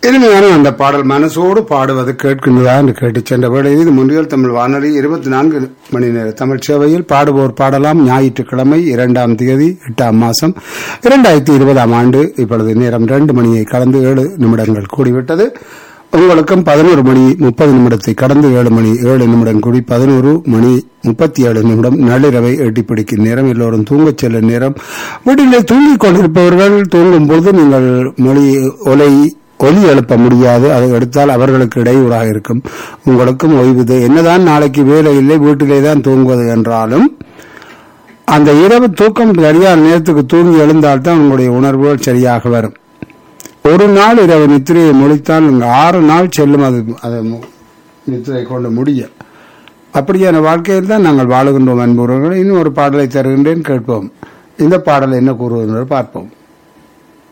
இனிமையான அந்த பாடல் மனசோடு பாடுவது கேட்கின்றதா என்று கேட்டு சென்ற வேளையில் இது முன்றியல் தமிழ் வானொலி இருபத்தி நான்கு மணி நேர தமிழ் சேவையில் பாடுவோர் பாடலாம் ஞாயிற்றுக்கிழமை இரண்டாம் தேதி எட்டாம் மாசம் இரண்டாயிரத்தி இருபதாம் ஆண்டு இப்பொழுது நேரம் இரண்டு மணியை கடந்து ஏழு நிமிடங்கள் கூடிவிட்டது உங்களுக்கும் பதினோரு மணி முப்பது நிமிடத்தை கடந்து ஏழு மணி ஏழு நிமிடம் கூடி பதினோரு மணி முப்பத்தி ஏழு நிமிடம் நள்ளிரவை எட்டி பிடிக்கும் நேரம் எல்லோரும் தூங்கச் செல்லும் நேரம் வீட்டிலே தூங்கிக் கொண்டிருப்பவர்கள் தூங்கும் பொழுது நீங்கள் மொழி ஒலை ஒலி எழுப்ப முடியாது அதை எடுத்தால் அவர்களுக்கு இடையூறாக இருக்கும் உங்களுக்கும் ஓய்வு என்னதான் நாளைக்கு வேலை இல்லை வீட்டிலே தான் தூங்குவது என்றாலும் அந்த இரவு தூக்கம் சரியான நேரத்துக்கு தூங்கி எழுந்தால்தான் உங்களுடைய உணர்வுகள் சரியாக வரும் ஒரு நாள் இரவு நித்திரையை முடித்தால் இங்கு ஆறு நாள் செல்லும் அது அதை மு- நித்திரை கொண்டு முடிய அப்படியான வாழ்க்கையில் தான் நாங்கள் வாழுகின்றோம் என்பவர்கள் இன்னும் ஒரு பாடலை தருகின்றேன் கேட்போம் இந்த பாடல் என்ன கூறுவது என்று பார்ப்போம்